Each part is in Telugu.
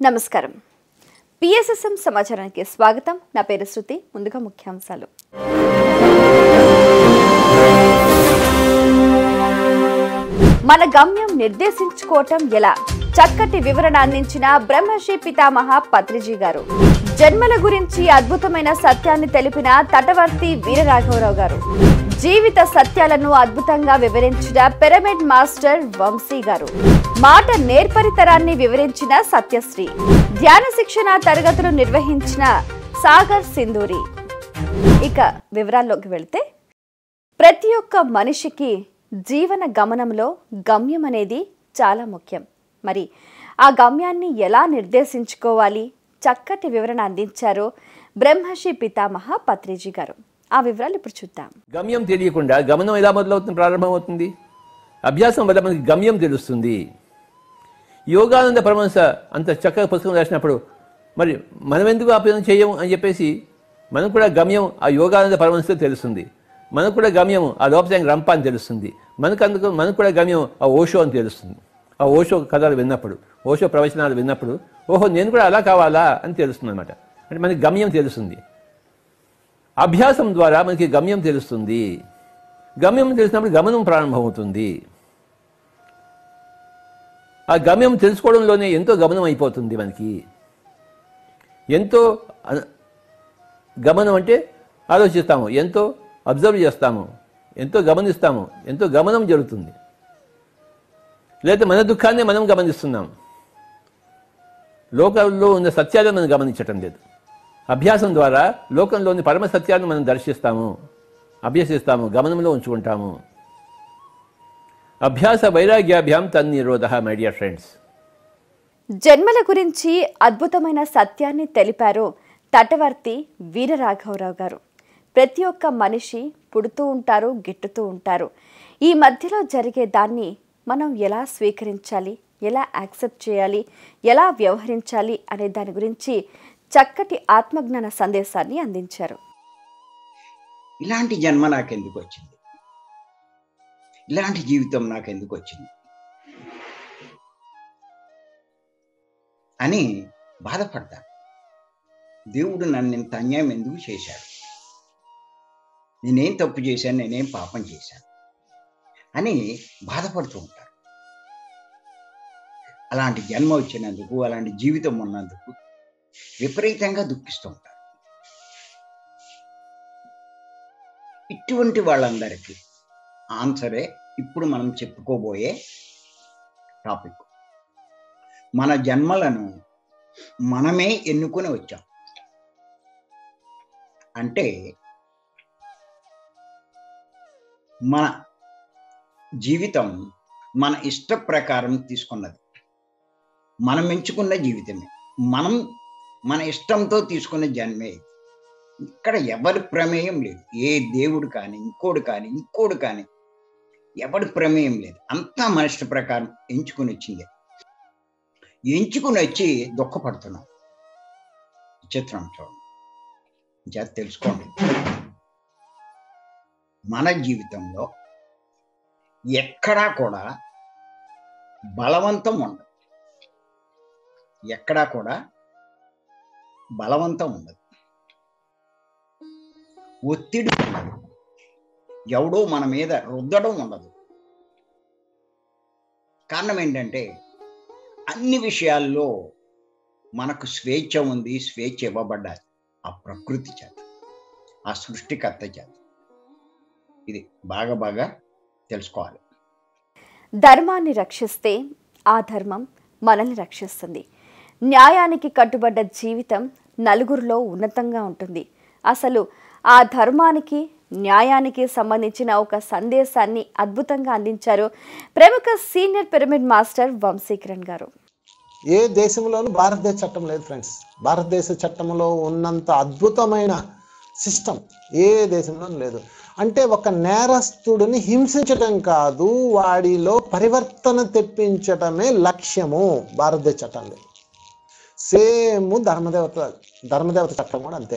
నమస్కారం పిఎస్ఎస్ఎం సమాచారానికి స్వాగతం నా పేరు శృతి ముందుగా ముఖ్యాంశాలు మన గమ్యం నిర్దేశించుకోవటం ఎలా చక్కటి వివరణ అందించిన బ్రహ్మశ్రీ పితామహ పత్రిజీ గారు జన్మల గురించి అద్భుతమైన సత్యాన్ని తెలిపిన తటవర్తి వీరరాఘవరావు గారు జీవిత సత్యాలను అద్భుతంగా వివరించిన పిరమిడ్ మాస్టర్ వంశీ గారు మాట నేర్పరితరాన్ని వివరించిన సత్యశ్రీ ధ్యాన శిక్షణ తరగతులు నిర్వహించిన సాగర్ సింధూరి ఇక వివరాల్లోకి వెళ్తే ప్రతి ఒక్క మనిషికి జీవన గమనంలో గమ్యం అనేది చాలా ముఖ్యం మరి ఆ గమ్యాన్ని ఎలా నిర్దేశించుకోవాలి చక్కటి వివరణ అందించారో బ్రహ్మశ్రీ పితామహ పత్రిజీ గారు ఆ వివరాలు ఇప్పుడు చూద్దాం గమ్యం తెలియకుండా గమనం ఎలా మొదలవుతుంది ప్రారంభమవుతుంది అభ్యాసం వల్ల మనకి గమ్యం తెలుస్తుంది యోగానంద పరమహంస అంత చక్కగా పుస్తకం రాసినప్పుడు మరి మనం ఎందుకు ఆ పని చేయము అని చెప్పేసి మనకు కూడా గమ్యం ఆ యోగానంద పరమహంసతో తెలుస్తుంది మనకు కూడా గమ్యం ఆ లోపసాంగ రంప అని తెలుస్తుంది మనకు అందుకు మనకు కూడా గమ్యం ఆ ఓషో అని తెలుస్తుంది ఆ ఓషో కథలు విన్నప్పుడు ఓషో ప్రవచనాలు విన్నప్పుడు ఓహో నేను కూడా అలా కావాలా అని తెలుస్తుంది అనమాట అంటే మనకి గమ్యం తెలుస్తుంది అభ్యాసం ద్వారా మనకి గమ్యం తెలుస్తుంది గమ్యం తెలిసినప్పుడు గమనం ప్రారంభమవుతుంది ఆ గమ్యం తెలుసుకోవడంలోనే ఎంతో గమనం అయిపోతుంది మనకి ఎంతో అన- గమనం అంటే ఆలోచిస్తాము ఎంతో అబ్జర్వ్ చేస్తాము ఎంతో గమనిస్తాము ఎంతో గమనం జరుగుతుంది లేదా మన దుఃఖాన్ని మనం గమనిస్తున్నాం లోకంలో ఉన్న సత్యాలను మనం గమనించటం లేదు అభ్యాసం ద్వారా లోకంలోని పరమ సత్యాలను మనం దర్శిస్తాము అభ్యసిస్తాము గమనంలో ఉంచుకుంటాము అభ్యాస వైరాగ్యాభ్యాం తన్నిరోధ మై డియర్ ఫ్రెండ్స్ జన్మల గురించి అద్భుతమైన సత్యాన్ని తెలిపారు తటవర్తి వీరరాఘవరావు గారు ప్రతి ఒక్క మనిషి పుడుతూ ఉంటారు గిట్టుతూ ఉంటారు ఈ మధ్యలో జరిగే దాన్ని మనం ఎలా స్వీకరించాలి ఎలా యాక్సెప్ట్ చేయాలి ఎలా వ్యవహరించాలి అనే దాని గురించి చక్కటి ఆత్మజ్ఞాన సందేశాన్ని అందించారు ఇలాంటి జన్మ నాకెందుకు వచ్చింది ఇలాంటి జీవితం నాకెందుకు వచ్చింది అని బాధపడతా దేవుడు నన్ను ఇంత అన్యాయం ఎందుకు చేశాడు నేనేం తప్పు చేశాను నేనేం పాపం చేశాను అని బాధపడుతూ ఉంటారు అలాంటి జన్మ వచ్చినందుకు అలాంటి జీవితం ఉన్నందుకు విపరీతంగా దుఃఖిస్తూ ఉంటారు ఇటువంటి వాళ్ళందరికీ ఆన్సరే ఇప్పుడు మనం చెప్పుకోబోయే టాపిక్ మన జన్మలను మనమే ఎన్నుకొని వచ్చాం అంటే మన జీవితం మన ఇష్ట ప్రకారం తీసుకున్నది మనం ఎంచుకున్న జీవితమే మనం మన ఇష్టంతో తీసుకున్న జన్మే ఇది. ఇక్కడ ఎవరి ప్రమేయం లేదు ఏ దేవుడు కానీ ఇంకోడు కానీ ఇంకోడు కానీ ఎవరి ప్రమేయం లేదు అంతా మన ఇష్ట ప్రకారం ఎంచుకుని వచ్చిందే ఎంచుకుని వచ్చి దుఃఖపడుతున్నాం చిత్రం చూడండి చేత తెలుసుకోండి మన జీవితంలో ఎక్కడా కూడా బలవంతం ఉండదు ఎక్కడా కూడా బలవంతం ఉండదు ఒత్తిడి ఉండదు ఎవడో మన మీద రుద్దడం ఉండదు కారణం ఏంటంటే అన్ని విషయాల్లో మనకు స్వేచ్ఛ ఉంది స్వేచ్ఛ ఇవ్వబడ్డాది ఆ ప్రకృతి చేత ఆ సృష్టికర్త చేత ఇది బాగా బాగా తెలుసుకోవాలి ధర్మాన్ని రక్షిస్తే ఆ ధర్మం మనల్ని రక్షిస్తుంది న్యాయానికి కట్టుబడ్డ జీవితం నలుగురిలో ఉన్నతంగా ఉంటుంది అసలు ఆ ధర్మానికి న్యాయానికి సంబంధించిన ఒక సందేశాన్ని అద్భుతంగా అందించారు ప్రముఖ సీనియర్ పిరమిడ్ మాస్టర్ వంశీకిరణ్ గారు ఏ దేశంలోనూ భారతదేశ చట్టం లేదు ఫ్రెండ్స్ భారతదేశ చట్టంలో ఉన్నంత అద్భుతమైన సిస్టమ్ ఏ దేశంలోనూ లేదు అంటే ఒక నేరస్తుడిని హింసించటం కాదు వాడిలో పరివర్తన తెప్పించటమే లక్ష్యము భారతదేశ చట్టంలో సేమ్ ధర్మదేవత ధర్మదేవత చట్టం కూడా అంతే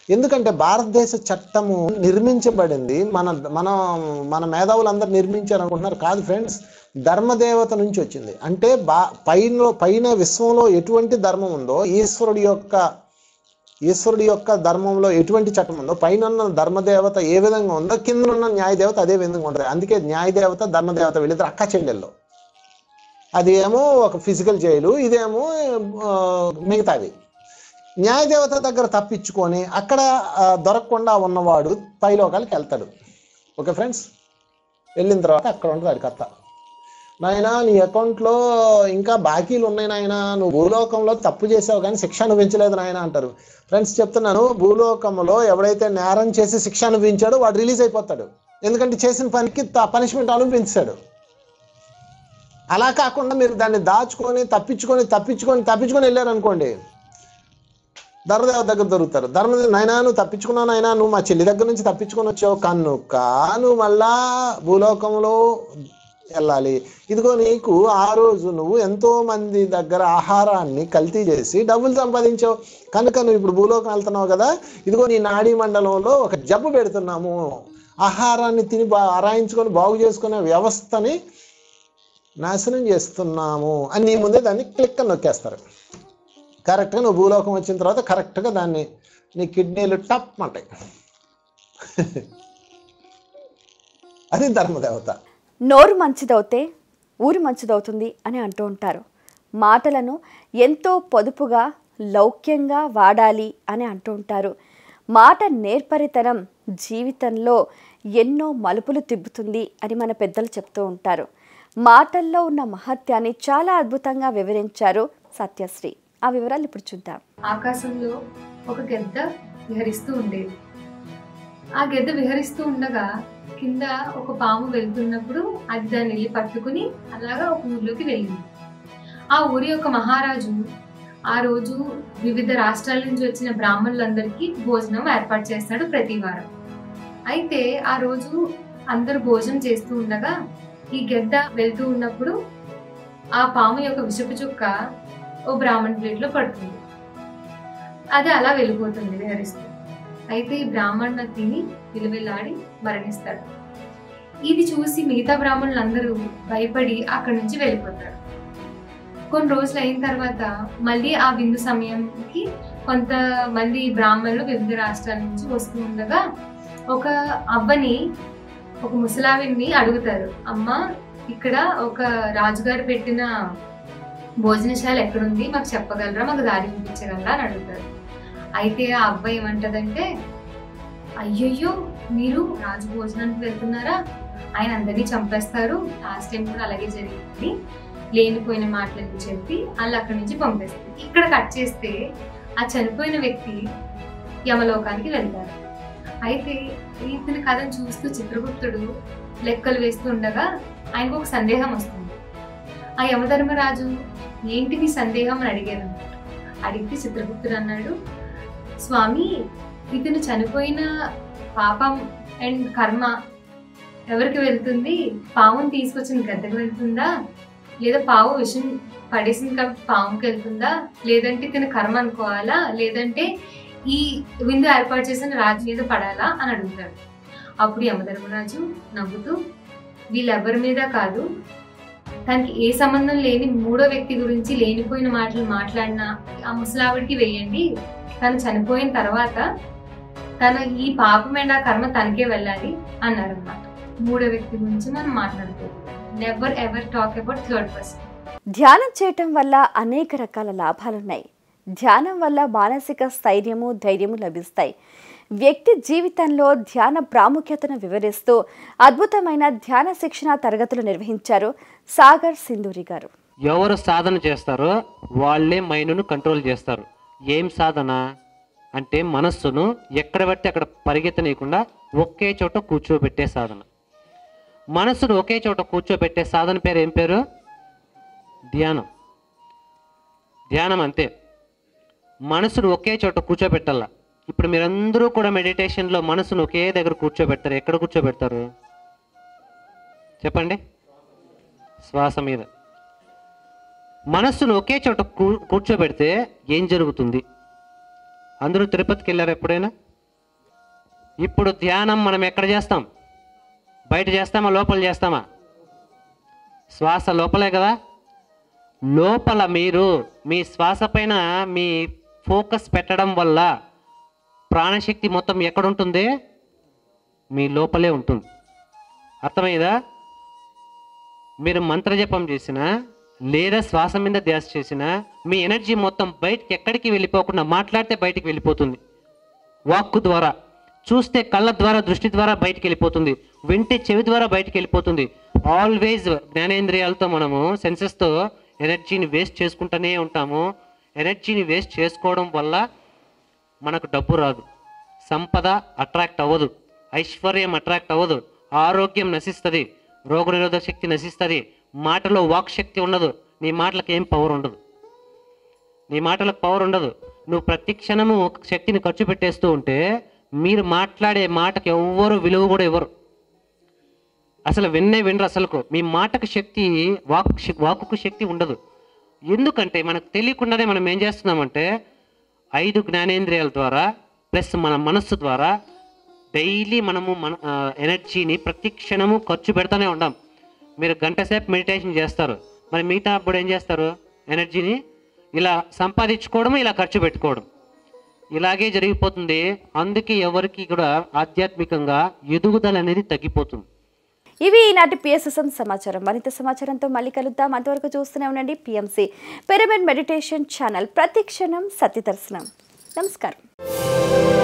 ఎందుకంటే భారతదేశ చట్టము నిర్మించబడింది మన మన మన మేధావులందరూ నిర్మించారు అనుకుంటున్నారు కాదు ఫ్రెండ్స్ ధర్మదేవత నుంచి వచ్చింది అంటే బా పైన పైన విశ్వంలో ఎటువంటి ధర్మం ఉందో ఈశ్వరుడి యొక్క ఈశ్వరుడి యొక్క ధర్మంలో ఎటువంటి చట్టం ఉందో పైన ఉన్న ధర్మదేవత ఏ విధంగా ఉందో కింద ఉన్న న్యాయదేవత అదే విధంగా ఉంటుంది అందుకే న్యాయదేవత ధర్మదేవత వీళ్ళిద్దరు అక్క చెల్లెల్లో అది ఏమో ఒక ఫిజికల్ జైలు ఇదేమో ఆ, మిగతావి న్యాయదేవత దగ్గర తప్పించుకొని అక్కడ ఆ, దొరకకుండా ఉన్నవాడు పైలోకాలకి వెళ్తాడు ఓకే ఫ్రెండ్స్ వెళ్ళిన తర్వాత అక్కడ ఉంటుంది అది కథ నాయనా నీ అకౌంట్లో ఇంకా బాకీలు ఉన్నాయి నాయన నువ్వు భూలోకంలో తప్పు చేసావు కానీ శిక్ష అనుభవించలేదు నాయన అంటారు ఫ్రెండ్స్ చెప్తున్నాను భూలోకంలో ఎవడైతే నేరం చేసి శిక్ష అనుభవించాడో వాడు రిలీజ్ అయిపోతాడు ఎందుకంటే చేసిన పనికి పనిష్మెంట్ అనుభవించాడు అలా కాకుండా మీరు దాన్ని దాచుకొని తప్పించుకొని తప్పించుకొని తప్పించుకొని వెళ్ళారు అనుకోండి ధర్మదేవ దగ్గర దొరుకుతారు ధర్మదేవ నాయనా నువ్వు తప్పించుకున్నావు నాయనా నువ్వు మా చెల్లి దగ్గర నుంచి తప్పించుకొని వచ్చావు కనుక నువ్వు మళ్ళా భూలోకంలో వెళ్ళాలి ఇదిగో నీకు ఆ రోజు నువ్వు ఎంతో మంది దగ్గర ఆహారాన్ని కల్తీ చేసి డబ్బులు సంపాదించావు కనుక నువ్వు ఇప్పుడు భూలోకం వెళ్తున్నావు కదా ఇదిగో నీ నాడీ మండలంలో ఒక జబ్బు పెడుతున్నాము ఆహారాన్ని తిని బా అరాయించుకొని బాగు చేసుకునే వ్యవస్థని నాశనం చేస్తున్నాము అని నీ ముందే దాన్ని క్లిక్ అని నొక్కేస్తారు కరెక్ట్గా నువ్వు భూలోకం వచ్చిన తర్వాత కరెక్ట్గా దాన్ని నీ కిడ్నీలు టప్ అంటాయి అది ధర్మదేవత నోరు మంచిదవుతే ఊరు మంచిదవుతుంది అని అంటూ ఉంటారు మాటలను ఎంతో పొదుపుగా లౌక్యంగా వాడాలి అని అంటూ ఉంటారు మాట నేర్పరితనం జీవితంలో ఎన్నో మలుపులు తిప్పుతుంది అని మన పెద్దలు చెప్తూ ఉంటారు మాటల్లో ఉన్న మహత్యాన్ని చాలా అద్భుతంగా వివరించారు సత్యశ్రీ ఆ వివరాలు ఇప్పుడు చూద్దాం ఆకాశంలో ఒక గెద్ద విహరిస్తూ ఉండేది ఆ గెద్ద విహరిస్తూ ఉండగా కింద ఒక పాము వెళ్తున్నప్పుడు అది దాన్ని వెళ్ళి పట్టుకుని అలాగా ఒక ఊర్లోకి వెళ్ళింది ఆ ఊరి యొక్క మహారాజు ఆ రోజు వివిధ రాష్ట్రాల నుంచి వచ్చిన బ్రాహ్మణులందరికీ భోజనం ఏర్పాటు చేస్తాడు ప్రతి వారం అయితే ఆ రోజు అందరూ భోజనం చేస్తూ ఉండగా ఈ గెద్ద వెళ్తూ ఉన్నప్పుడు ఆ పాము యొక్క విషపు చుక్క ఓ బ్రాహ్మణ్ ప్లేట్లో పడుతుంది అది అలా వెళ్ళిపోతుంది విహరిస్తూ అయితే ఈ బ్రాహ్మణ తిని విలువెల్లాడి మరణిస్తాడు ఇది చూసి మిగతా బ్రాహ్మణులందరూ భయపడి అక్కడి నుంచి వెళ్ళిపోతారు కొన్ని రోజులు అయిన తర్వాత మళ్ళీ ఆ విందు సమయంకి కొంతమంది బ్రాహ్మణులు వివిధ రాష్ట్రాల నుంచి వస్తూ ఉండగా ఒక అవ్వని ఒక ముసలావిని అడుగుతారు అమ్మ ఇక్కడ ఒక రాజుగారు పెట్టిన భోజనశాల ఎక్కడుంది మాకు చెప్పగలరా మాకు దారి చూపించగలరా అని అడుగుతారు అయితే ఆ అబ్బాయి ఏమంటదంటే అయ్యయ్యో మీరు రాజు భోజనానికి వెళ్తున్నారా ఆయన అందరినీ చంపేస్తారు లాస్ట్ టైం కూడా అలాగే జరిగింది లేనిపోయిన మాటలని చెప్పి వాళ్ళు అక్కడి నుంచి పంపేస్తారు ఇక్కడ కట్ చేస్తే ఆ చనిపోయిన వ్యక్తి యమలోకానికి వెళ్తారు అయితే ఇతని కథను చూస్తూ చిత్రగుప్తుడు లెక్కలు వేస్తూ ఉండగా ఆయనకు ఒక సందేహం వస్తుంది ఆ యమధర్మరాజు ఏంటి నీ సందేహం అని అడిగారు అడిగితే చిత్రగుప్తుడు అన్నాడు స్వామి ఇతను చనిపోయిన పాపం అండ్ కర్మ ఎవరికి వెళ్తుంది పావుని తీసుకొచ్చిన గద్దకు వెళ్తుందా లేదా పావు విషం పడేసింది కాబట్టి పావుకి వెళ్తుందా లేదంటే ఇతని కర్మ అనుకోవాలా లేదంటే ఈ విందు ఏర్పాటు చేసిన రాజు మీద పడాలా అని అడుగుతాడు అప్పుడు యమధర్మరాజు నవ్వుతూ వీళ్ళెవరి మీద కాదు తనకి ఏ సంబంధం లేని మూడో వ్యక్తి గురించి లేనిపోయిన మాటలు మాట్లాడిన ఆ ముసలావిడికి వేయండి తను చనిపోయిన తర్వాత తన ఈ పాపమైన కర్మ తనకే వెళ్ళాలి అన్నారన్నమాట మూడో వ్యక్తి గురించి మనం మాట్లాడుకోవాలి never ever talk about third person ధ్యానం చేయటం వల్ల అనేక రకాల లాభాలున్నాయి ధ్యానం వల్ల మానసిక స్థైర్యము ధైర్యము లభిస్తాయి వ్యక్తి జీవితంలో ధ్యాన ప్రాముఖ్యతను వివరిస్తూ అద్భుతమైన ధ్యాన శిక్షణ తరగతులు నిర్వహించారు సాగర్ సింధూరి గారు ఎవరు సాధన చేస్తారో వాళ్ళే మైండ్ను కంట్రోల్ చేస్తారు ఏం సాధన అంటే మనస్సును ఎక్కడ పడితే అక్కడ పరిగెత్తనీయకుండా ఒకే చోట కూర్చోబెట్టే సాధన మనస్సును ఒకే చోట కూర్చోబెట్టే సాధన పేరు ఏం పేరు ధ్యానం ధ్యానం అంతే మనసును ఒకే చోట కూర్చోబెట్టాల ఇప్పుడు మీరందరూ కూడా మెడిటేషన్లో మనసును ఒకే దగ్గర కూర్చోబెడతారు ఎక్కడ కూర్చోబెడతారు చెప్పండి శ్వాస మీద మనస్సును ఒకే చోట కూ కూర్చోబెడితే ఏం జరుగుతుంది అందరూ తిరుపతికి వెళ్ళారు ఎప్పుడైనా ఇప్పుడు ధ్యానం మనం ఎక్కడ చేస్తాం బయట చేస్తామా లోపల చేస్తామా శ్వాస లోపలే కదా లోపల మీరు మీ శ్వాస పైన మీ ఫోకస్ పెట్టడం వల్ల ప్రాణశక్తి మొత్తం ఎక్కడుంటుంది మీ లోపలే ఉంటుంది అర్థమైందా మీరు మంత్రజపం చేసినా లేదా శ్వాస మీద ధ్యాస చేసినా మీ ఎనర్జీ మొత్తం బయటికి ఎక్కడికి వెళ్ళిపోకుండా మాట్లాడితే బయటికి వెళ్ళిపోతుంది వాక్కు ద్వారా చూస్తే కళ్ళ ద్వారా దృష్టి ద్వారా బయటికి వెళ్ళిపోతుంది వింటే చెవి ద్వారా బయటికి వెళ్ళిపోతుంది ఆల్వేజ్ జ్ఞానేంద్రియాలతో మనము సెన్సెస్తో ఎనర్జీని వేస్ట్ చేసుకుంటూనే ఉంటాము ఎనర్జీని వేస్ట్ చేసుకోవడం వల్ల మనకు డబ్బు రాదు సంపద అట్రాక్ట్ అవ్వదు ఐశ్వర్యం అట్రాక్ట్ అవ్వదు ఆరోగ్యం నశిస్తుంది రోగనిరోధక శక్తి నశిస్తుంది మాటలో వాక్ శక్తి ఉండదు నీ మాటలకు ఏం పవర్ ఉండదు నీ మాటలకు పవర్ ఉండదు నువ్వు ప్రతి క్షణము ఒక శక్తిని ఖర్చు పెట్టేస్తూ ఉంటే మీరు మాట్లాడే మాటకి ఎవ్వరు విలువ కూడా ఇవ్వరు అసలు విన్నే వినరు అసలుకు మీ మాటకు శక్తి వాక్ వాకుకు శక్తి ఉండదు ఎందుకంటే మనకు తెలియకుండానే మనం ఏం చేస్తున్నామంటే ఐదు జ్ఞానేంద్రియాల ద్వారా ప్లస్ మన మనస్సు ద్వారా డైలీ మనము మన ఆ, ఎనర్జీని ప్రతి క్షణము ఖర్చు పెడతానే ఉంటాం మీరు గంట సేపు మెడిటేషన్ చేస్తారు మరి మిగతా అప్పుడు ఏం చేస్తారు ఎనర్జీని ఇలా సంపాదించుకోవడం ఇలా ఖర్చు పెట్టుకోవడం ఇలాగే జరిగిపోతుంది అందుకే ఎవరికి కూడా ఆధ్యాత్మికంగా ఎదుగుదల అనేది తగ్గిపోతుంది ఇవి ఈనాటి పిఎస్ఎస్ఎం సమాచారం మరింత సమాచారంతో మళ్ళీ కలుద్దాం అంతవరకు చూస్తూనే ఉండండి పిఎంసి పిరమిడ్ మెడిటేషన్ ఛానల్ ప్రతి క్షణం సత్య దర్శనం నమస్కారం